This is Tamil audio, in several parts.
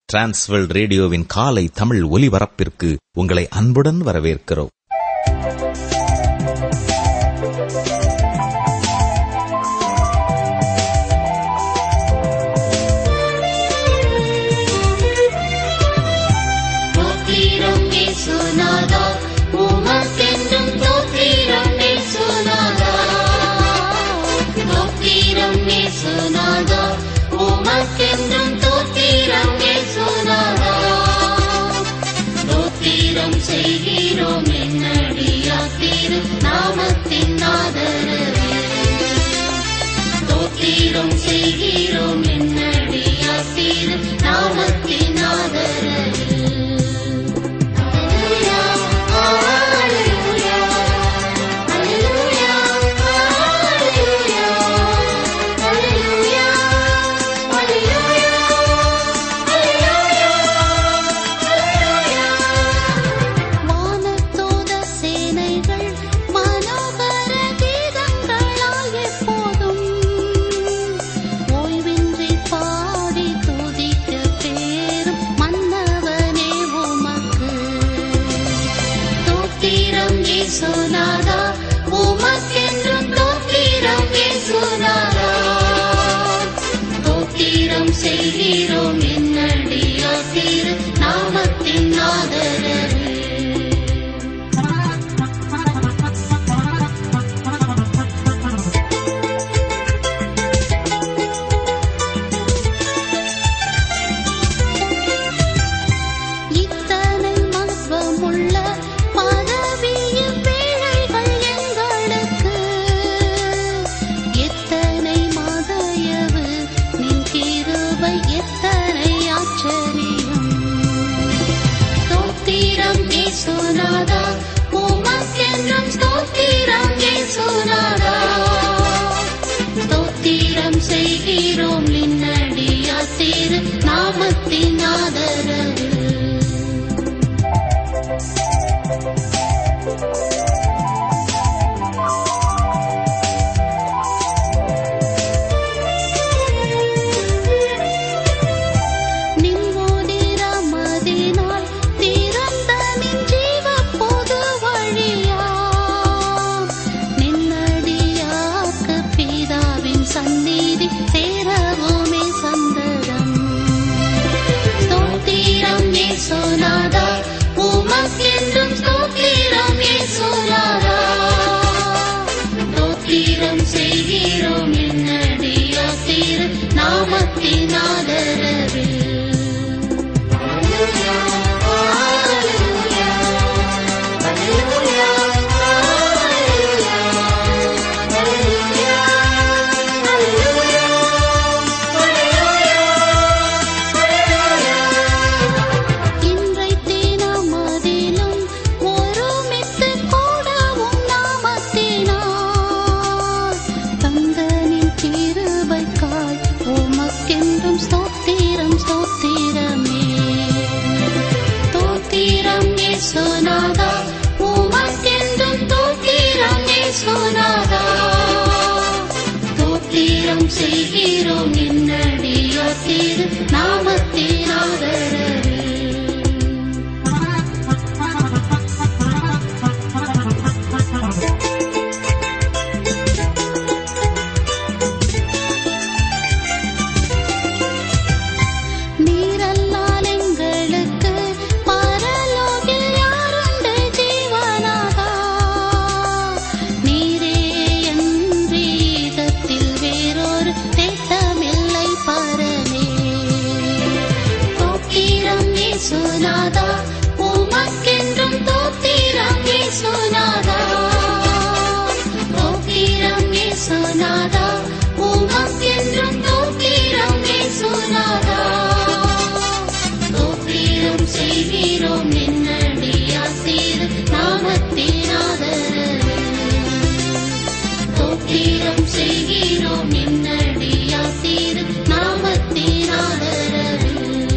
டிரான்ஸ்வர்ல்ட் ரேடியோவின் காலை தமிழ் ஒலிபரப்பிற்கு உங்களை அன்புடன் வரவேற்கிறோம் தோத்திரம் இயேசுநாதா உமக்கென்றும் தோத்திரம் இயேசுநாதா தோத்திரம் இயேசுநாதா உமக்கென்றும் தோத்திரம் இயேசுநாதா தோத்திரம் செய்கிறோம் என்னடியா திரு நாமத்தின் ஆதரவே தோத்திரம் செய்கிறோம் என்னடியா திரு நாமத்தின் ஆதரவே வானத்தோத சேனைகள் மனோகர கீதங்களால் எப்போதும் ஓய்வின்றி பாடி துதிக்க பேரும் மன்னவனே உமக்கு தோத்திரம் இயேசுநாதா உமக்கென்றும் தோத்திரம் இயேசுநாதா தோத்திரம் செய்கிறோம் என்னடியா திரு நாமத்தின் ஆதரவே இத்தனை மகத்துவமுள்ள பதவியின் வேலைகள் எங்களுக்கு எத்தனை மதயவு நின் கிருபை எத்தனை ஆச்சரியம் ஸ்தோத்திரம் இயேசுநாதா உமக்கென்றும் ஸ்தோத்திரம் இயேசுநாதா ஸ்தோத்திரம் செய்கிறோம் நின்னடியா திரு நாமத்தின் ஆதரவு நின்மோதிரமதினால் திறந்த நின் ஜீவப் பொது வழியாம். நின்னடியார்க்கு பிதாவின் சந்நிதி சேரவுமே சந்ததம். ஸ்தோத்திரம் இயேசுநாதா, உமக்கென்றும் ஸ்தோத்திரம் இயேசுநாதா. ஸ்தோத்திரம் செய்கிறோம் என்னடியா திரு நாமத்தின் ஆதரவில் இன்றை தினமதிலும் ஒருமித்து கூடவும் நாமத்தினார் தந்தனின் கிருபைக்காய் உமக்கென்றும் ஸ்தோத்திரம் ஸ்தோத்திரமே தோத்திரம் இயேசுநாதா உமக்கென்றும் தோத்திரம் இயேசுநாதா தோத்திரம் செய்கிறோம் என்னடியா திரு நாமத்தின் ஆதரவே நீரல்லால் எங்களுக்கு பரலோகில் யாருண்டு ஜீவனாகா நீரே அன்றி இதத்தில் வேறொரு தேட்டமில்லை பரனே தோத்திரம் இயேசுநாதா உமக்கென்றும் தோத்திரம் இயேசுநாதா தோத்திரம் இயேசுநாதா உமக்கென்றும் தோத்திரம் இயேசுநாதா தோத்திரம் செய்கிறோம் என்னடியா திரு நாமத்தின் ஆதரவே தோத்திரம் செய்கிறோம் என்னடியா திரு நாமத்தின் ஆதரவே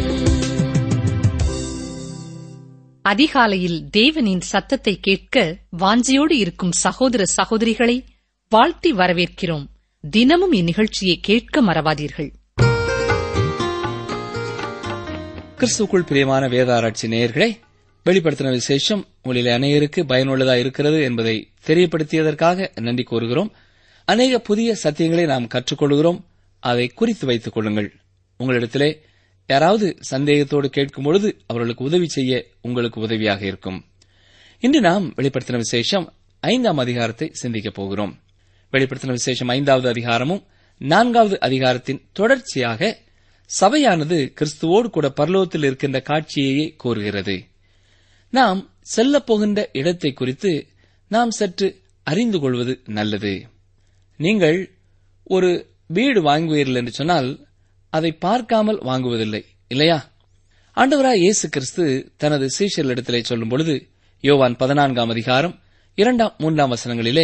அதிகாலையில் தேவனின் சத்தத்தை கேட்க வாஞ்சியோடு இருக்கும் சகோதர சகோதரிகளை வாழ்த்தி வரவேற்கிறோம் தினமும் இந்நிகழ்ச்சியை கேட்க மறவாதீர்கள் கிறிஸ்துக்குள் பிரியமான வேதாராய்ச்சி நேயர்களே வெளிப்படுத்தின விசேஷம் உங்களில் அநேகருக்கு பயனுள்ளதா இருக்கிறது என்பதை தெரியப்படுத்தியதற்காக நன்றி கூறுகிறோம் அநேக புதிய சத்தியங்களை நாம் கற்றுக்கொள்கிறோம் அதை குறித்து வைத்துக் கொள்ளுங்கள் உங்களிடத்திலே யாராவது சந்தேகத்தோடு கேட்கும் பொழுது அவர்களுக்கு உதவி செய்ய உங்களுக்கு உதவியாக இருக்கும் இன்று நாம் வெளிப்படுத்தின விசேஷம் ஐந்தாம் அதிகாரத்தை சிந்திக்கப் போகிறோம் வெளிப்படுத்தின விசேஷம் ஐந்தாவது அதிகாரமும் நான்காவது அதிகாரத்தின் தொடர்ச்சியாக சபையானது கிறிஸ்துவோடு கூட பரலோகத்தில் இருக்கின்ற காட்சியையே கோருகிறது நாம் செல்லப் போகின்ற இடத்தை குறித்து நாம் சற்று அறிந்து கொள்வது நல்லது நீங்கள் ஒரு வீடு வாங்குவீர்கள் என்று சொன்னால் அதை பார்க்காமல் வாங்குவதில்லை இல்லையா ஆண்டவராய் இயேசு கிறிஸ்து தனது சீஷர்களிடத்திலே சொல்லும் பொழுது யோவான் பதினான்காம் அதிகாரம் இரண்டாம் மூன்றாம் வசனங்களிலே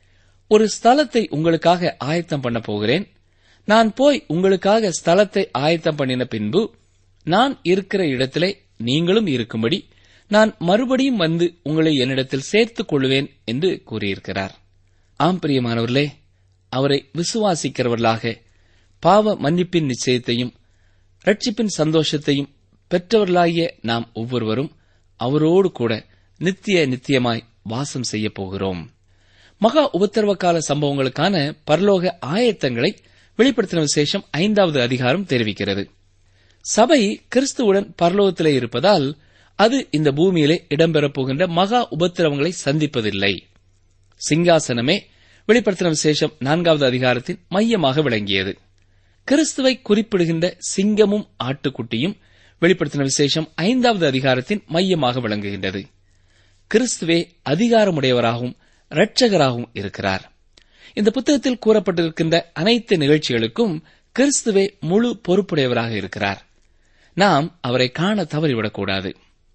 ஒரு ஸ்தலத்தை உங்களுக்காக ஆயத்தம் பண்ண போகிறேன் நான் போய் உங்களுக்காக ஸ்தலத்தை ஆயத்தம் பண்ணின பின்பு நான் இருக்கிற இடத்திலே நீங்களும் இருக்கும்படி நான் மறுபடியும் வந்து உங்களை என்னிடத்தில் சேர்த்துக் கொள்வேன் என்று கூறியிருக்கிறார் ஆம் பிரியமானவர்களே அவரை விசுவாசிக்கிறவர்களாக பாவ மன்னிப்பின் நிச்சயத்தையும் ரட்சிப்பின் சந்தோஷத்தையும் பெற்றவர்களாகிய நாம் ஒவ்வொருவரும் அவரோடு கூட நித்திய நித்தியமாய் வாசம் செய்யப் போகிறோம் மகா உபத்திரவ கால சம்பவங்களுக்கான பரலோக ஆயத்தங்களை வெளிப்படுத்தின விசேஷம் ஐந்தாவது அதிகாரம் தெரிவிக்கிறது சபை கிறிஸ்துவுடன் பரலோகத்திலே இருப்பதால் அது இந்த பூமியிலே இடம்பெறப் போகின்ற மகா உபத்திரவங்களை சந்திப்பதில்லை சிங்காசனமே வெளிப்படுத்தின விசேஷம் நான்காவது அதிகாரத்தின் மையமாக விளங்கியது கிறிஸ்துவை குறிப்பிடுகின்ற சிங்கமும் ஆட்டுக்குட்டியும் வெளிப்படுத்தின விசேஷம் ஐந்தாவது அதிகாரத்தின் மையமாக விளங்குகின்றது கிறிஸ்துவே அதிகாரமுடையவராகவும் இரட்சகராகவும் இருக்கிறார் இந்த புத்தகத்தில் கூறப்பட்டிருக்கின்ற அனைத்து நிகழ்ச்சிகளுக்கும் கிறிஸ்துவே முழு பொறுப்புடையவராக இருக்கிறார் நாம் அவரை காண தவறிவிடக்கூடாது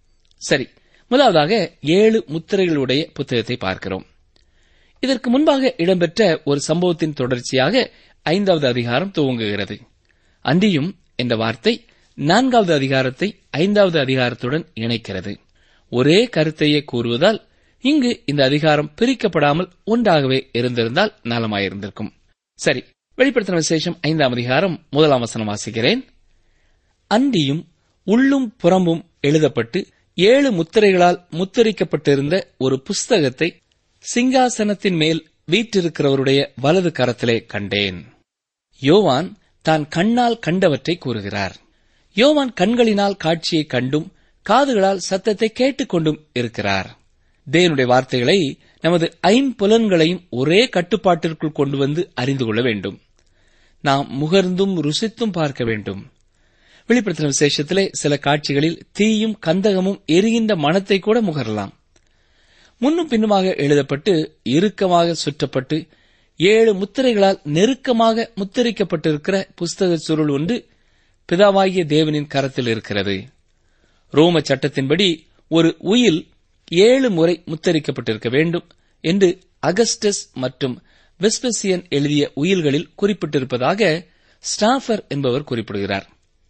சரி முதலாவதாக ஏழு முத்திரைகளுடைய புத்தகத்தை பார்க்கிறோம் இதற்கு முன்பாக இடம்பெற்ற ஒரு சம்பவத்தின் தொடர்ச்சியாக ஐந்தாவது அதிகாரம் துவங்குகிறது அன்றியும் என்ற வார்த்தை நான்காவது அதிகாரத்தை ஐந்தாவது அதிகாரத்துடன் இணைக்கிறது ஒரே கருத்தையே கூறுவதால் இங்கு இந்த அதிகாரம் பிரிக்கப்படாமல் ஒன்றாகவே இருந்திருந்தால் நலமாயிருந்திருக்கும் சரி வெளிப்படுத்தின விசேஷம் ஐந்தாம் அதிகாரம் முதலாம் வசனம் வாசிக்கிறேன் அன்றியும் உள்ளும் புறம்பும் எழுதப்பட்டு ஏழு முத்திரைகளால் முத்திரிக்கப்பட்டிருந்த ஒரு புஸ்தகத்தை சிங்காசனத்தின் மேல் வீற்றிருக்கிறவருடைய வலது கரத்திலே கண்டேன் யோவான் தான் கண்ணால் கண்டவற்றை கூறுகிறார் யோவான் கண்களினால் காட்சியை கண்டும் காதுகளால் சத்தத்தை கேட்டுக்கொண்டும் இருக்கிறார் தேவனுடைய வார்த்தைகளை நமது ஐம்புலன்களையும் ஒரே கட்டுப்பாட்டிற்குள் கொண்டு வந்து அறிந்து கொள்ள வேண்டும் நாம் முகர்ந்தும் ருசித்தும் பார்க்க வேண்டும் வெளிப்படுத்தின விசேஷத்திலே சில காட்சிகளில் தீயும் கந்தகமும் எரிகின்ற மனத்தை கூட முகரலாம் முன்னும் பின்னுமாக எழுதப்பட்டு இறுக்கமாக சுற்றப்பட்டு ஏழு முத்திரைகளால் நெருக்கமாக முத்திரிக்கப்பட்டிருக்கிற புஸ்தக சுருள் ஒன்று பிதாவாகிய தேவனின் கரத்தில் இருக்கிறது ரோம சட்டத்தின்படி ஒரு உயில் ஏழு முறை முத்தரிக்கப்பட்டிருக்க வேண்டும் என்று அகஸ்டஸ் மற்றும் வெஸ்பெசியன் எழுதிய உயில்களில் குறிப்பிட்டிருப்பதாக ஸ்டாஃபர் என்பவர் குறிப்பிடுகிறார்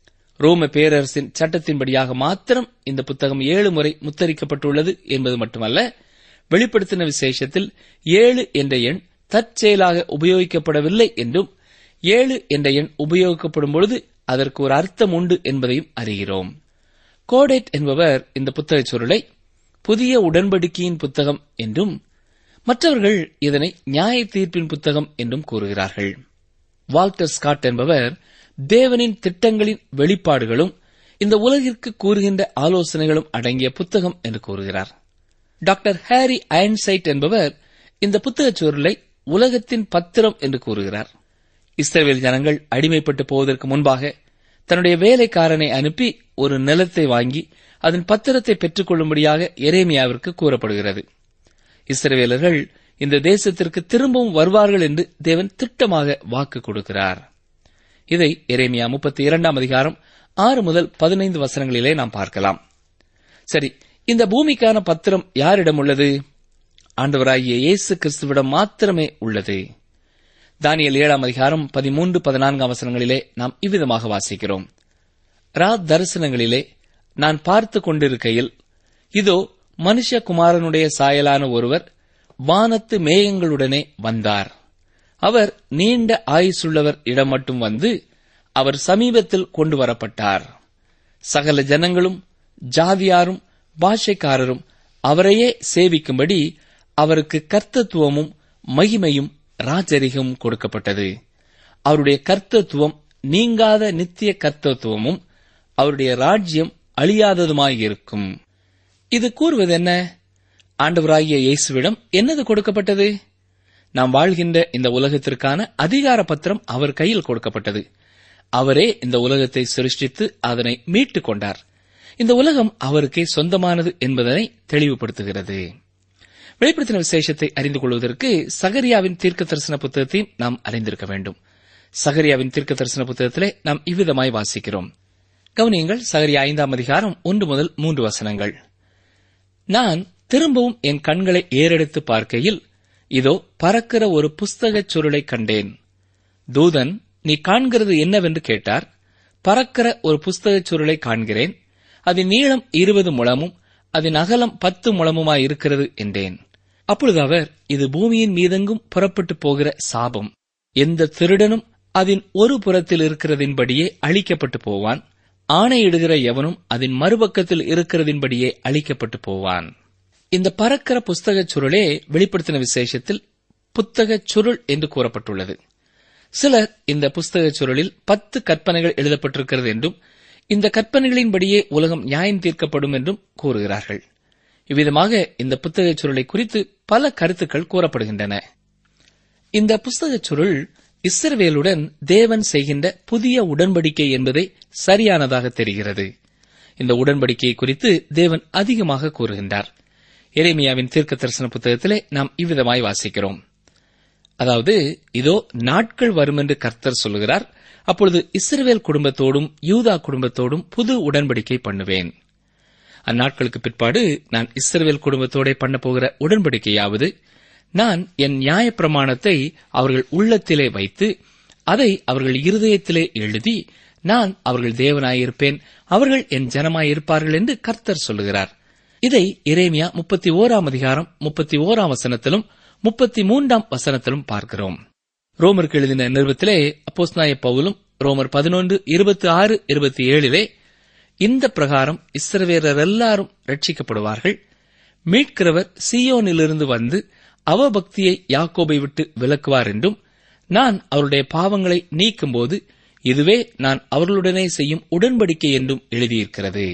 ரோம பேரரசின் சட்டத்தின்படியாக மாத்திரம் இந்த புத்தகம் ஏழு முறை முத்தரிக்கப்பட்டுள்ளது என்பது மட்டுமல்ல வெளிப்படுத்தின விசேஷத்தில் ஏழு என்ற எண் தற்செயலாக உபயோகிக்கப்படவில்லை என்றும் ஏழு என்ற எண் உபயோகிக்கப்படும் பொழுது அதற்கு ஒரு அர்த்தம் உண்டு என்பதையும் அறிகிறோம் கோடேட் என்பவர் இந்த புத்தகச் சுருளை புதிய உடன்படிக்கையின் புத்தகம் என்றும் மற்றவர்கள் இதனை நியாய தீர்ப்பின் புத்தகம் என்றும் கூறுகிறார்கள் வால்டர் ஸ்காட் என்பவர் தேவனின் திட்டங்களின் வெளிப்பாடுகளும் இந்த உலகிற்கு கூறுகின்ற ஆலோசனைகளும் அடங்கிய புத்தகம் என்று கூறுகிறார் டாக்டர் ஹாரி அயன்சைட் என்பவர் இந்த புத்தகச் சுருளை உலகத்தின் பத்திரம் என்று கூறுகிறார் இஸ்ரேல் ஜனங்கள் அடிமைப்பட்டு போவதற்கு முன்பாக தன்னுடைய வேலைக்காரனை அனுப்பி ஒரு நிலத்தை வாங்கி அதன் பத்திரத்தை பெற்றுக் கொள்ளும்படியாக எரேமியாவிற்கு கூறப்படுகிறது இஸ்ரவேலர்கள் இந்த தேசத்திற்கு திரும்பவும் வருவார்கள் என்று தேவன் திட்டமாக வாக்கு கொடுக்கிறார் இதை எரேமியா முப்பத்தி இரண்டாம் அதிகாரம் ஆறு முதல் பதினைந்து வசனங்களிலே நாம் பார்க்கலாம் சரி இந்த பூமிக்கான பத்திரம் யாரிடம் உள்ளது ஆண்டவராகிய இயேசு கிறிஸ்துவிடம் மாத்திரமே உள்ளது தானியல் ஏழாம் அதிகாரம் பதிமூன்று பதினான்காம் வசனங்களிலே நாம் இவ்விதமாக வாசிக்கிறோம் ரா தரிசனங்களிலே நான் பார்த்து கொண்டிருக்கையில் இதோ மனுஷகுமாரனுடைய சாயலான ஒருவர் வானத்து மேகங்களுடனே வந்தார் அவர் நீண்ட ஆயுசுள்ளவர் இடம் மட்டும் வந்து அவர் சமீபத்தில் கொண்டு வரப்பட்டார் சகல ஜனங்களும் ஜாதியாரும் பாஷைக்காரரும் அவரையே சேவிக்கும்படி அவருக்கு கர்த்தத்துவமும் மகிமையும் ராஜரிகமும் கொடுக்கப்பட்டது அவருடைய கர்த்தத்துவம் நீங்காத நித்திய கர்த்தத்துவமும் அவருடைய ராஜ்யம் அழியாததுமாயிருக்கும் இது கூறுவது என்ன ஆண்டவராகிய இயேசுவிடம் என்னது கொடுக்கப்பட்டது நாம் வாழ்கின்ற இந்த உலகத்திற்கான அதிகார பத்திரம் அவர் கையில் கொடுக்கப்பட்டது அவரே இந்த உலகத்தை சிருஷ்டித்து அதனை மீட்டுக் கொண்டார் இந்த உலகம் அவருக்கே சொந்தமானது என்பதனை தெளிவுபடுத்துகிறது வெளிப்படுத்தின விசேஷத்தை அறிந்து கொள்வதற்கு சகரியாவின் தீர்க்க தரிசன புத்தகத்தையும் நாம் அறிந்திருக்க வேண்டும் சகரியாவின் தீர்க்க தரிசன புத்தகத்திலே நாம் இவ்விதமாய் வாசிக்கிறோம் கவனியங்கள் சகரியா ஐந்தாம் அதிகாரம் ஒன்று முதல் மூன்று வசனங்கள் நான் திரும்பவும் என் கண்களை ஏறெடுத்து பார்க்கையில் இதோ பறக்கிற ஒரு புஸ்தகச் சுருளை கண்டேன் தூதன் நீ காண்கிறது என்னவென்று கேட்டார் பறக்கிற ஒரு புஸ்தகச் சுருளை காண்கிறேன் அதன் நீளம் இருபது முழமும் அதன் அகலம் பத்து முழமுமாய் இருக்கிறது என்றேன் அப்பொழுது அவர் இது பூமியின் மீதெங்கும் புறப்பட்டு போகிற சாபம் எந்த திருடனும் அதன் ஒரு புறத்தில் இருக்கிறதின்படியே அழிக்கப்பட்டு போவான் ஆணையிடுகிற எவனும் அதன் மறுபக்கத்தில் இருக்கிறதின்படியே அழிக்கப்பட்டு போவான் இந்த பறக்கிற புஸ்தகச் சுருளே வெளிப்படுத்தின விசேஷத்தில் புத்தகச் சுருள் என்று கூறப்பட்டுள்ளது சிலர் இந்த புஸ்தகச் சுருளில் பத்து கற்பனைகள் எழுதப்பட்டிருக்கிறது என்றும் இந்த கற்பனைகளின்படியே உலகம் நியாயம் தீர்க்கப்படும் என்றும் கூறுகிறார்கள் இவ்விதமாக இந்த புத்தகச் சுருளை குறித்து பல கருத்துக்கள் கூறப்படுகின்றன இந்த புஸ்தகச் சுருள் இஸ்ரவேலுடன் தேவன் செய்கின்ற புதிய உடன்படிக்கை என்பதை சரியானதாக தெரிகிறது இந்த உடன்படிக்கையை குறித்து தேவன் அதிகமாக கூறுகின்றார் எரேமியாவின் தீர்க்க தரிசன புத்தகத்திலே நாம் இவ்விதமாய் வாசிக்கிறோம் அதாவது இதோ நாட்கள் வரும் என்று கர்த்தர் சொல்லுகிறார் அப்பொழுது இஸ்ரவேல் குடும்பத்தோடும் யூதா குடும்பத்தோடும் புது உடன்படிக்கை பண்ணுவேன் அந்நாட்களுக்கு பிற்பாடு நான் இஸ்ரவேல் குடும்பத்தோட பண்ண போகிற உடன்படிக்கையாவது நான் என் நியாயப்பிரமாணத்தை அவர்கள் உள்ளத்திலே வைத்து அதை அவர்கள் இருதயத்திலே எழுதி நான் அவர்கள் தேவனாயிருப்பேன் அவர்கள் என் ஜனமாயிருப்பார்கள் என்று கர்த்தர் சொல்லுகிறார் இதை இரேமியா முப்பத்தி ஓராம் அதிகாரம் முப்பத்தி ஓராம் வசனத்திலும் முப்பத்தி மூன்றாம் வசனத்திலும் பார்க்கிறோம் ரோமருக்கு எழுதின நிறுவத்திலே அப்போஸ்நாய பவுலும் ரோமர் பதினொன்று இருபத்தி ஆறு இருபத்தி ஏழிலே இந்த பிரகாரம் இஸ்ரவேலர் எல்லாரும் ரட்சிக்கப்படுவார்கள் மீட்கிறவர் சியோனிலிருந்து வந்து அவபக்தியை யாக்கோபை விட்டு விலக்குவார் என்றும் நான் அவருடைய பாவங்களை நீக்கும்போது இதுவே நான் அவர்களுடனே செய்யும் உடன்படிக்கை என்றும் எழுதியிருக்கிறது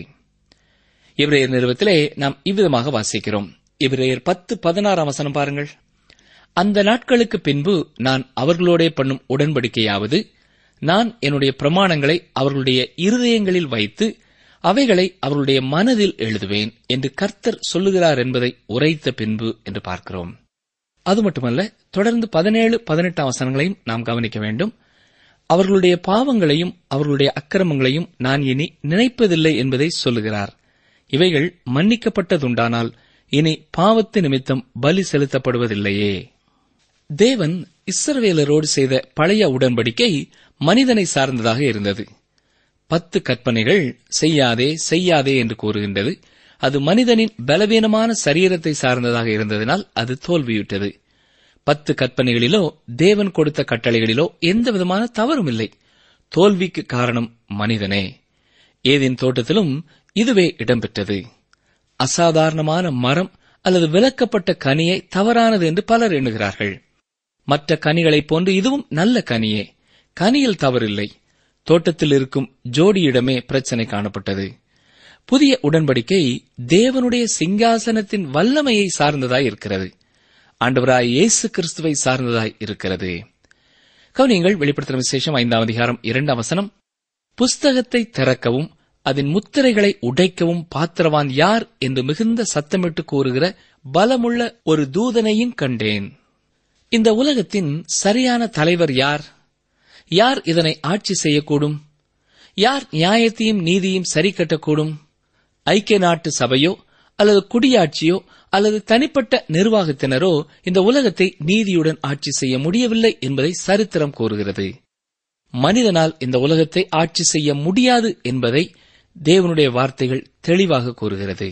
இவரையர் நிறுவத்திலே நாம் இவ்விதமாக வாசிக்கிறோம் இவரையர் பத்து பதினாறாம் வசனம் பாருங்கள் அந்த நாட்களுக்கு பின்பு நான் அவர்களோடே பண்ணும் உடன்படிக்கையாவது நான் என்னுடைய பிரமாணங்களை அவர்களுடைய இருதயங்களில் வைத்து அவைகளை அவர்களுடைய மனதில் எழுதுவேன் என்று கர்த்தர் சொல்லுகிறார் என்பதை உரைத்த பின்பு என்று பார்க்கிறோம் அது மட்டுமல்ல தொடர்ந்து பதினேழு பதினெட்டாம் வசனங்களையும் நாம் கவனிக்க வேண்டும் அவர்களுடைய பாவங்களையும் அவர்களுடைய அக்கிரமங்களையும் நான் இனி நினைப்பதில்லை என்பதை சொல்லுகிறார் இவைகள் மன்னிக்கப்பட்டதுண்டானால் இனி பாவத்து நிமித்தம் பலி செலுத்தப்படுவதில்லையே தேவன் இஸ்ரவேலரோடு செய்த பழைய உடன்படிக்கை மனிதனை சார்ந்ததாக இருந்தது பத்து கற்பனைகள் செய்யாதே செய்யாதே என்று கூறுகின்றது அது மனிதனின் பலவீனமான சரீரத்தை சார்ந்ததாக இருந்ததினால் அது தோல்வியுற்றது பத்து கற்பனைகளிலோ தேவன் கொடுத்த கட்டளைகளிலோ எந்த விதமான தவறும் இல்லை தோல்விக்கு காரணம் மனிதனே ஏதின் தோட்டத்திலும் இதுவே இடம்பெற்றது அசாதாரணமான மரம் அல்லது விலக்கப்பட்ட கனியை தவறானது என்று பலர் எண்ணுகிறார்கள் மற்ற கனிகளைப் போன்று இதுவும் நல்ல கனியே கனியில் தவறில்லை தோட்டத்தில் இருக்கும் ஜோடியிடமே பிரச்சனை காணப்பட்டது புதிய உடன்படிக்கை தேவனுடைய சிங்காசனத்தின் வல்லமையை சார்ந்ததாய் இருக்கிறது ஆண்டவராய் இயேசு கிறிஸ்துவை சார்ந்ததாய் இருக்கிறது கவனியங்கள் வெளிப்படுத்தின விசேஷம் ஐந்தாம் அதிகாரம் இரண்டாம் வசனம் புஸ்தகத்தை திறக்கவும் அதன் முத்திரைகளை உடைக்கவும் பாத்திரவான் யார் என்று மிகுந்த சத்தமிட்டு கூறுகிற பலமுள்ள ஒரு தூதனையும் கண்டேன் இந்த உலகத்தின் சரியான தலைவர் யார் யார் இதனை ஆட்சி செய்யக்கூடும் யார் நியாயத்தையும் நீதியும் சரி கட்டக்கூடும் ஐக்கிய நாட்டு சபையோ அல்லது குடியாட்சியோ அல்லது தனிப்பட்ட நிர்வாகத்தினரோ இந்த உலகத்தை நீதியுடன் ஆட்சி செய்ய முடியவில்லை என்பதை சரித்திரம் கூறுகிறது மனிதனால் இந்த உலகத்தை ஆட்சி செய்ய முடியாது என்பதை தேவனுடைய வார்த்தைகள் தெளிவாக கூறுகிறது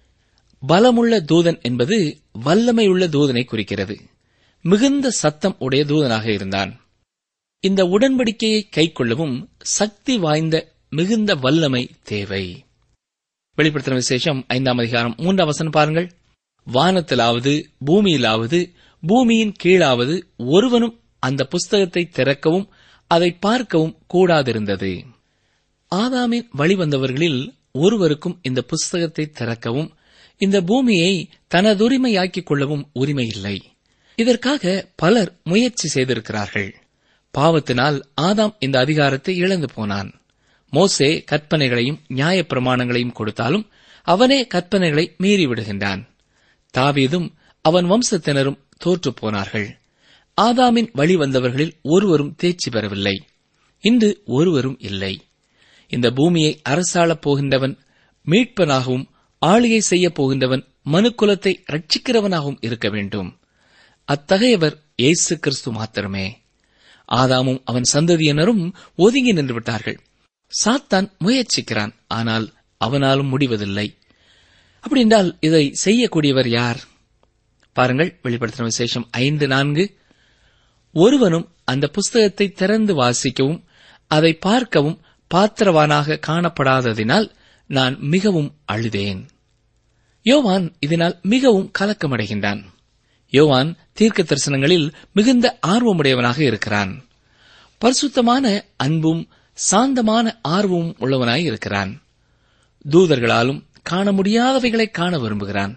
பலமுள்ள தூதன் என்பது வல்லமையுள்ள தூதனை குறிக்கிறது மிகுந்த சத்தம் உடைய தூதனாக இருந்தான் இந்த உடன்படிக்கையை கைக்கொள்ளவும் சக்தி வாய்ந்த மிகுந்த வல்லமை தேவை வெளிப்படுத்தின விசேஷம் ஐந்தாம் அதிகாரம் மூன்றாம் வசனம் பாருங்கள் வானத்திலாவது பூமியிலாவது பூமியின் கீழாவது ஒருவனும் அந்த புஸ்தகத்தை திறக்கவும் அதை பார்க்கவும் கூடாதிருந்தது ஆதாமின் வழிவந்தவர்களில் ஒருவருக்கும் இந்த புஸ்தகத்தை திறக்கவும் இந்த பூமியை தனதுரிமையாக்கிக் கொள்ளவும் உரிமை இல்லை இதற்காக பலர் முயற்சி செய்திருக்கிறார்கள் பாவத்தினால் ஆதாம் இந்த அதிகாரத்தை இழந்து போனான் மோசே கற்பனைகளையும் நியாயப்பிரமாணங்களையும் கொடுத்தாலும் அவனே கற்பனைகளை மீறிவிடுகின்றான் தாவீதும் அவன் வம்சத்தினரும் தோற்றுப் போனார்கள் ஆதாமின் வழி வந்தவர்களில் ஒருவரும் தேர்ச்சி பெறவில்லை இன்று ஒருவரும் இல்லை இந்த பூமியை அரசாளப் போகின்றவன் மீட்பனாகவும் ஆளுகை செய்யப் போகின்றவன் மனுக்குலத்தை ரட்சிக்கிறவனாகவும் இருக்க வேண்டும் அத்தகையவர் இயேசு கிறிஸ்து மாத்திரமே ஆதாமும் அவன் சந்ததியினரும் ஒதுங்கி நின்று விட்டார்கள் சாத்தான் முயற்சிக்கிறான் ஆனால் அவனாலும் முடிவதில்லை அப்படி என்றால் இதை செய்யக்கூடியவர் யார் பாருங்கள் வெளிப்படுத்தின விசேஷம் ஐந்து நான்கு ஒருவனும் அந்த புஸ்தகத்தை திறந்து வாசிக்கவும் அதை பார்க்கவும் பாத்திரவானாக காணப்படாததினால் நான் மிகவும் அழுதேன் யோவான் இதனால் மிகவும் கலக்கமடைகின்றான் யோவான் தீர்க்க தரிசனங்களில் மிகுந்த ஆர்வமுடையவனாக இருக்கிறான் பரிசுத்தமான அன்பும் சாந்தமான ஆர்வமும் உள்ளவனாய் இருக்கிறான் தூதர்களாலும் காண முடியாதவைகளை காண விரும்புகிறான்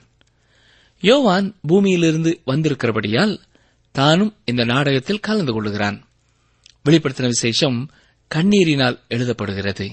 யோவான் பூமியிலிருந்து வந்திருக்கிறபடியால் தானும் இந்த நாடகத்தில் கலந்து கொள்ளுகிறான் வெளிப்படுத்தின விசேஷம் கண்ணீரினால் எழுதப்படுகிறது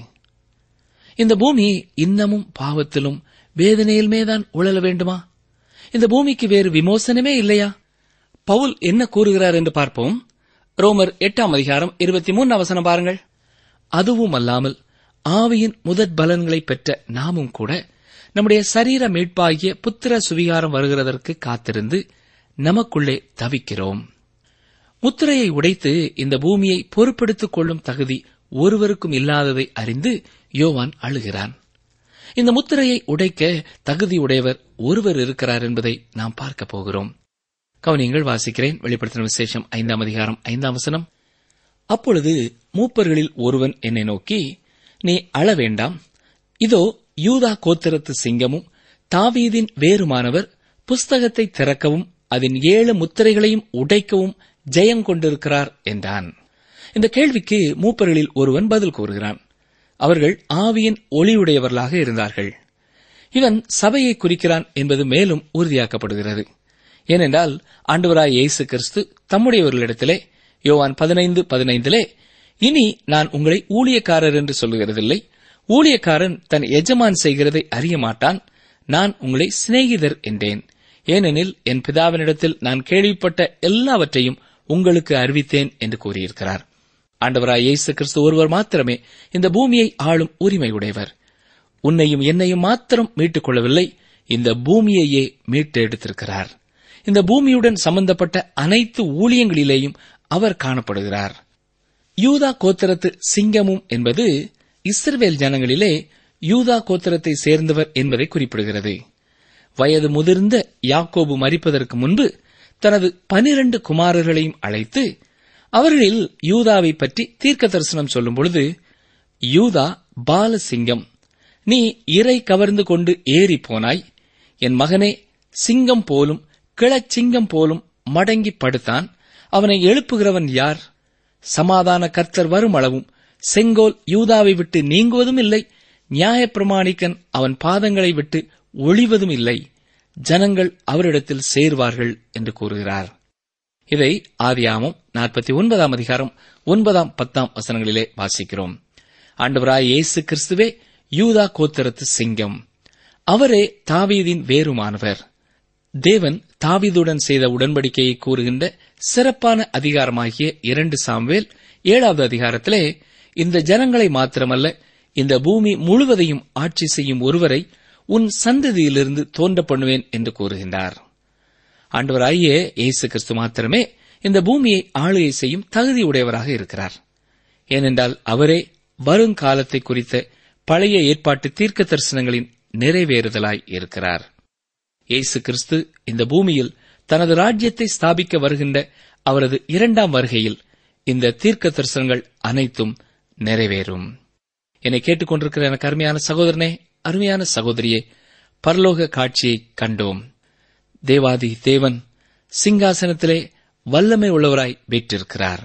இந்த பூமி இன்னமும் பாவத்திலும் வேதனையிலுமேதான் உழல வேண்டுமா இந்த பூமிக்கு வேறு விமோசனமே இல்லையா பவுல் என்ன கூறுகிறார் என்று பார்ப்போம் ரோமர் எட்டாம் அதிகாரம் இருபத்தி மூன்று அவசனம் பாருங்கள் அதுவும் அல்லாமல் ஆவியின் முதற் பலன்களை பெற்ற நாமும் கூட நம்முடைய சரீர மீட்பாகிய புத்திர சுவிகாரம் வருகிறதற்கு காத்திருந்து நமக்குள்ளே தவிக்கிறோம் முத்திரையை உடைத்து இந்த பூமியை பொறுப்பெடுத்துக் கொள்ளும் தகுதி ஒருவருக்கும் இல்லாததை அறிந்து யோவான் அழுகிறான் இந்த முத்திரையை உடைக்க தகுதியுடையவர் ஒருவர் இருக்கிறார் என்பதை நாம் பார்க்க போகிறோம் கவனியங்கள் வாசிக்கிறேன் வெளிப்படுத்தின விசேஷம் ஐந்தாம் அதிகாரம் ஐந்தாம் வசனம் அப்பொழுது மூப்பர்களில் ஒருவன் என்னை நோக்கி நீ அழ வேண்டாம் இதோ யூதா கோத்திரத்து சிங்கமும் தாவீதின் வேறுமானவர் புஸ்தகத்தை திறக்கவும் அதன் ஏழு முத்திரைகளையும் உடைக்கவும் ஜெயம் கொண்டிருக்கிறார் என்றான் இந்த கேள்விக்கு மூப்பர்களில் ஒருவன் பதில் கூறுகிறான் அவர்கள் ஆவியின் ஒளியுடையவர்களாக இருந்தார்கள் இவன் சபையை குறிக்கிறான் என்பது மேலும் உறுதியாக்கப்படுகிறது ஏனென்றால் ஆண்டவராய் இயேசு கிறிஸ்து தம்முடையவர்களிடத்திலே யோவான் பதினைந்து பதினைந்திலே இனி நான் உங்களை ஊழியக்காரர் என்று சொல்லுகிறதில்லை ஊழியக்காரன் தன் எஜமான் செய்கிறதை அறிய மாட்டான் நான் உங்களை சிநேகிதர் என்றேன் ஏனெனில் என் பிதாவினிடத்தில் நான் கேள்விப்பட்ட எல்லாவற்றையும் உங்களுக்கு அறிவித்தேன் என்று கூறியிருக்கிறார் ஆண்டவராய் இயேசு கிறிஸ்து ஒருவர் மாத்திரமே இந்த பூமியை ஆளும் உரிமை உடையவர் உன்னையும் என்னையும் மாத்திரம் மீட்டுக் கொள்ளவில்லை இந்த பூமியையே மீட்டு எடுத்திருக்கிறார் இந்த பூமியுடன் சம்பந்தப்பட்ட அனைத்து ஊழியங்களிலேயும் அவர் காணப்படுகிறார் யூதா கோத்திரத்து சிங்கமும் என்பது இஸ்ரவேல் ஜனங்களிலே யூதா கோத்திரத்தை சேர்ந்தவர் என்பதை குறிப்பிடுகிறது வயது முதிர்ந்த யாக்கோபு மறிப்பதற்கு முன்பு தனது பனிரண்டு குமாரர்களையும் அழைத்து அவர்களில் யூதாவை பற்றி தீர்க்க தரிசனம் சொல்லும் பொழுது யூதா பாலசிங்கம் நீ இறை கவர்ந்து கொண்டு ஏறி போனாய் என் மகனே சிங்கம் போலும் கிளச்சிங்கம் போலும் மடங்கி படுத்தான் அவனை எழுப்புகிறவன் யார் சமாதான கர்த்தர் வரும் அளவும் செங்கோல் யூதாவை விட்டு நீங்குவதும் இல்லை நியாயப்பிரமாணிக்கன் அவன் பாதங்களை விட்டு ஒளிவதும் இல்லை ஜனங்கள் அவரிடத்தில் சேர்வார்கள் என்று கூறுகிறார் இதை ஆதியாமம் நாற்பத்தி ஒன்பதாம் அதிகாரம் ஒன்பதாம் பத்தாம் வசனங்களிலே வாசிக்கிறோம் ஆண்டவராய் இயேசு கிறிஸ்துவே யூதா கோத்திரத்து சிங்கம் அவரே தாவீதின் வேறுமானவர் தேவன் தாவீதுடன் செய்த உடன்படிக்கையை கூறுகின்ற சிறப்பான அதிகாரமாகிய இரண்டு சாம்வேல் ஏழாவது அதிகாரத்திலே இந்த ஜனங்களை மாத்திரமல்ல இந்த பூமி முழுவதையும் ஆட்சி செய்யும் ஒருவரை உன் சந்ததியிலிருந்து தோன்ற பண்ணுவேன் என்று கூறுகின்றார் ஆண்டவராகிய இயேசு கிறிஸ்து மாத்திரமே இந்த பூமியை ஆளுகை செய்யும் தகுதி உடையவராக இருக்கிறார் ஏனென்றால் அவரே வருங்காலத்தை குறித்த பழைய ஏற்பாட்டு தீர்க்க தரிசனங்களின் நிறைவேறுதலாய் இருக்கிறார் இயேசு கிறிஸ்து இந்த பூமியில் தனது ராஜ்யத்தை ஸ்தாபிக்க வருகின்ற அவரது இரண்டாம் வருகையில் இந்த தீர்க்க தரிசனங்கள் அனைத்தும் நிறைவேறும் என்னை கேட்டுக்கொண்டிருக்கிற எனக்கு அருமையான சகோதரனே அருமையான சகோதரியே பரலோக காட்சியை கண்டோம் தேவாதி தேவன் சிங்காசனத்திலே வல்லமை உள்ளவராய் வீற்றிருக்கிறார்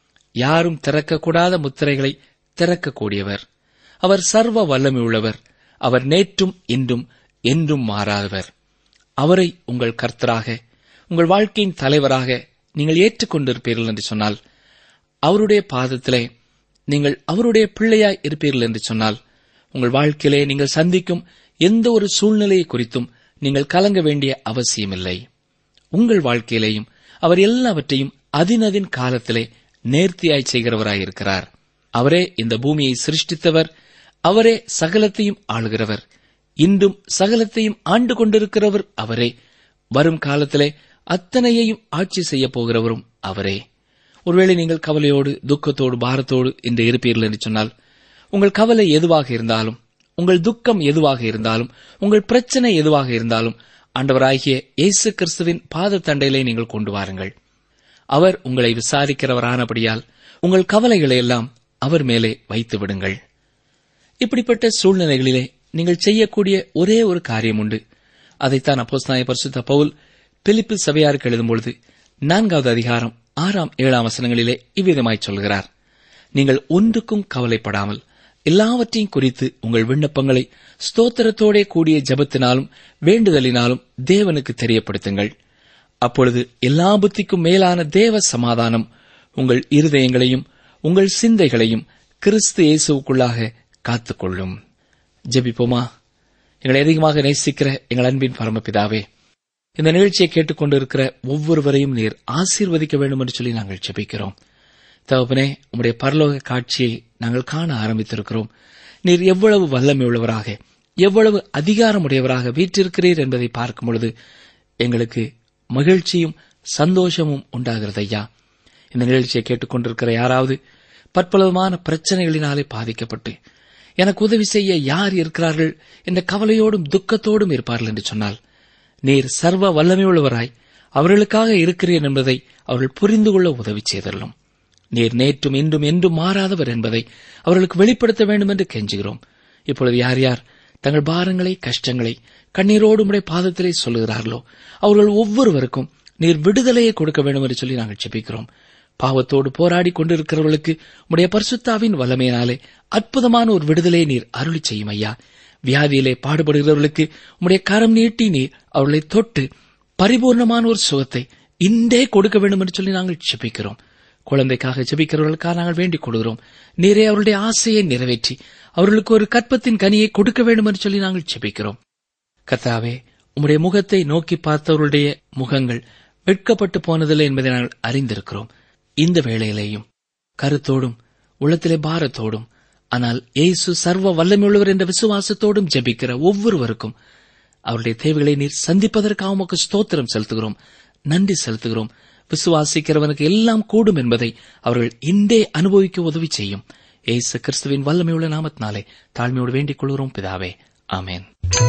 யாரும் திறக்கக்கூடாத முத்திரைகளை திறக்கக்கூடியவர் அவர் சர்வ வல்லமை உள்ளவர் அவர் நேற்றும் இன்றும் என்றும் மாறாதவர் அவரை உங்கள் கர்த்தராக உங்கள் வாழ்க்கையின் தலைவராக நீங்கள் ஏற்றுக்கொண்டிருப்பீர்கள் என்று சொன்னால் அவருடைய பாதத்திலே நீங்கள் அவருடைய பிள்ளையாய் இருப்பீர்கள் என்று சொன்னால் உங்கள் வாழ்க்கையிலே நீங்கள் சந்திக்கும் எந்த ஒரு சூழ்நிலையை குறித்தும் நீங்கள் கலங்க வேண்டிய அவசியமில்லை உங்கள் வாழ்க்கையிலேயும் அவர் எல்லாவற்றையும் அதினதின் காலத்திலே நேர்த்தியாய் செய்கிறவராயிருக்கிறார் அவரே இந்த பூமியை சிருஷ்டித்தவர் அவரே சகலத்தையும் ஆளுகிறவர் இன்றும் சகலத்தையும் ஆண்டு கொண்டிருக்கிறவர் அவரே வரும் காலத்திலே அத்தனையையும் ஆட்சி செய்யப் போகிறவரும் அவரே ஒருவேளை நீங்கள் கவலையோடு துக்கத்தோடு பாரத்தோடு இன்று இருப்பீர்கள் என்று சொன்னால் உங்கள் கவலை எதுவாக இருந்தாலும் உங்கள் துக்கம் எதுவாக இருந்தாலும் உங்கள் பிரச்சனை எதுவாக இருந்தாலும் ஆண்டவராகிய இயேசு கிறிஸ்துவின் பாத தண்டையிலே நீங்கள் கொண்டு வாருங்கள் அவர் உங்களை விசாரிக்கிறவரானபடியால் உங்கள் கவலைகளை எல்லாம் அவர் மேலே வைத்து விடுங்கள் இப்படிப்பட்ட சூழ்நிலைகளிலே நீங்கள் செய்யக்கூடிய ஒரே ஒரு காரியம் உண்டு அதைத்தான் அப்போஸ்தலனாகிய பரிசுத்த பவுல் பிலிப்பு சபையாருக்கு எழுதும்பொழுது நான்காவது அதிகாரம் ஆறாம் ஏழாம் வசனங்களிலே இவ்விதமாய் சொல்கிறார் நீங்கள் ஒன்றுக்கும் கவலைப்படாமல் எல்லாவற்றையும் குறித்து உங்கள் விண்ணப்பங்களை ஸ்தோத்திரத்தோடே கூடிய ஜெபத்தினாலும் வேண்டுதலினாலும் தேவனுக்கு தெரியப்படுத்துங்கள் அப்பொழுது எல்லா புத்திக்கும் மேலான தேவ சமாதானம் உங்கள் இருதயங்களையும் உங்கள் சிந்தைகளையும் கிறிஸ்து இயேசுவுக்குள்ளாக காத்துக்கொள்ளும் ஜெபிப்போமா எங்களை அதிகமாக நேசிக்கிற எங்கள் அன்பின் பரமபிதாவே இந்த நிகழ்ச்சியை கேட்டுக்கொண்டிருக்கிற ஒவ்வொருவரையும் நீர் ஆசீர்வதிக்க வேண்டும் என்று சொல்லி நாங்கள் ஜெபிக்கிறோம் தகப்பனே உம்முடைய பரலோக காட்சியை நாங்கள் காண ஆரம்பித்திருக்கிறோம் நீர் எவ்வளவு வல்லமை உள்ளவராக எவ்வளவு அதிகாரமுடையவராக வீற்றிருக்கிறீர் என்பதை பார்க்கும் பொழுது எங்களுக்கு மகிழ்ச்சியும் சந்தோஷமும் உண்டாகிறது ஐயா இந்த நிகழ்ச்சியை கேட்டுக்கொண்டிருக்கிற யாராவது பற்பலவிதமான பிரச்சனைகளினாலே பாதிக்கப்பட்டு எனக்கு உதவி செய்ய யார் இருக்கிறார்கள் என்ற கவலையோடும் துக்கத்தோடும் இருப்பார்கள் என்று சொன்னால் நீர் சர்வ வல்லமையுள்ளவராய் அவர்களுக்காக இருக்கிறீர் என்பதை அவர்கள் புரிந்து கொள்ள உதவி செய்தள்ளும் நீர் நேற்றும் இன்றும் என்றும் மாறாதவர் என்பதை அவர்களுக்கு வெளிப்படுத்த வேண்டும் என்று கெஞ்சுகிறோம் இப்பொழுது யார் யார் தங்கள் பாரங்களை கஷ்டங்களை கண்ணீரோடு உடைய பாதத்திலே சொல்லுகிறார்களோ அவர்கள் ஒவ்வொருவருக்கும் நீர் விடுதலையை கொடுக்க வேண்டும் என்று சொல்லி நாங்கள் ஜெபிக்கிறோம் பாவத்தோடு போராடி கொண்டிருக்கிறவர்களுக்கு உடைய பரிசுத்தாவின் வல்லமையினாலே அற்புதமான ஒரு விடுதலையை நீர் அருளி செய்யும் ஐயா வியாதியிலே பாடுபடுகிறவர்களுக்கு உம்முடைய கரம் நீட்டி நீர் அவர்களை தொட்டு பரிபூர்ணமான ஒரு சுகத்தை இன்றே கொடுக்க வேண்டும் என்று சொல்லி நாங்கள் ஜெபிக்கிறோம் குழந்தைக்காக ஜெபிக்கிறவர்களுக்காக நாங்கள் வேண்டிக் கொள்கிறோம் நீரே அவருடைய ஆசையை நிறைவேற்றி அவர்களுக்கு ஒரு கற்பத்தின் கனியை கொடுக்க வேண்டும் என்று சொல்லி நாங்கள் ஜெபிக்கிறோம் கர்த்தாவே உம்முடைய முகத்தை நோக்கி பார்த்தவர்களுடைய முகங்கள் வெட்கப்பட்டு போனதில்லை என்பதை நாங்கள் அறிந்திருக்கிறோம் இந்த வேளையிலேயும் கருத்தோடும் உள்ளத்திலே பாரத்தோடும் ஆனால் இயேசு சர்வ வல்லமையுள்ளவர் என்ற விசுவாசத்தோடும் ஜெபிக்கிற ஒவ்வொருவருக்கும் அவருடைய தேவைகளை நீர் சந்திப்பதற்காக உமக்கு ஸ்தோத்திரம் செலுத்துகிறோம் நன்றி செலுத்துகிறோம் விசுவாசிக்கிறவனுக்கு எல்லாம் கூடும் என்பதை அவர்கள் இன்றே அனுபவிக்க உதவி செய்யும் ஏசு கிறிஸ்துவின் வல்லமையுள்ள நாமத்தினாலே தாழ்மையோடு வேண்டிக் கொள்கிறோம் பிதாவே ஆமேன்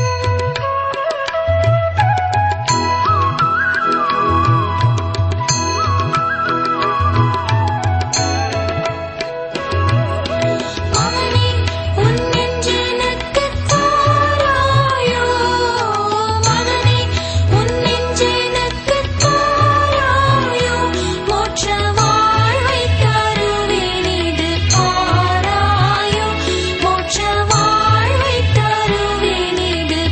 அவனே உன் நெஞ்செனக்குத் தாராயோ மகனே உன் நெஞ்செனக்குத் தாராயோ மோட்ச வாழ்வைத் தருவேன் இது பாராயோ மோட்ச வாழ்வைத் தருவேன் இது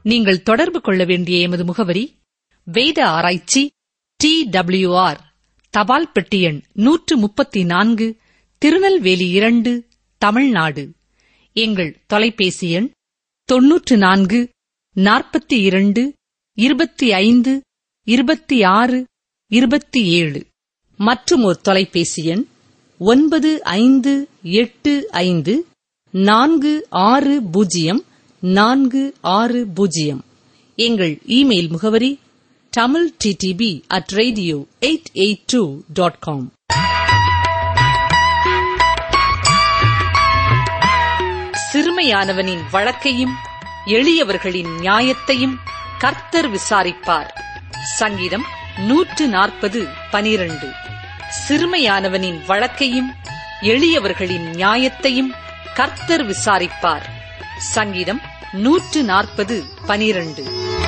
நீங்கள் தொடர்பு கொள்ள வேண்டிய எமது முகவரி வேத ஆராய்ச்சி டி ஆர் தபால் பெட்டி எண் நூற்று முப்பத்தி நான்கு திருநெல்வேலி இரண்டு தமிழ்நாடு எங்கள் தொலைபேசி எண் தொன்னூற்று நான்கு நாற்பத்தி இரண்டு இருபத்தி ஐந்து இருபத்தி ஆறு இருபத்தி ஏழு மற்றும் ஒரு தொலைபேசி எண் ஒன்பது ஐந்து எட்டு ஐந்து நான்கு ஆறு பூஜ்ஜியம் நான்கு ஆறு பூஜ்ஜியம் எங்கள் இமெயில் முகவரி Tamil DTP at radio eight eight two dot com சிறுமையானவனின் வழக்கையும் எளியவர்களின் நியாயத்தையும் கர்த்தர் விசாரிப்பார் சங்கீதம் நூற்று நாற்பது பனிரண்டு சிறுமையானவனின் வழக்கையும் எளியவர்களின் நியாயத்தையும் கர்த்தர் விசாரிப்பார் சங்கீதம் நூற்று நாற்பது பனிரண்டு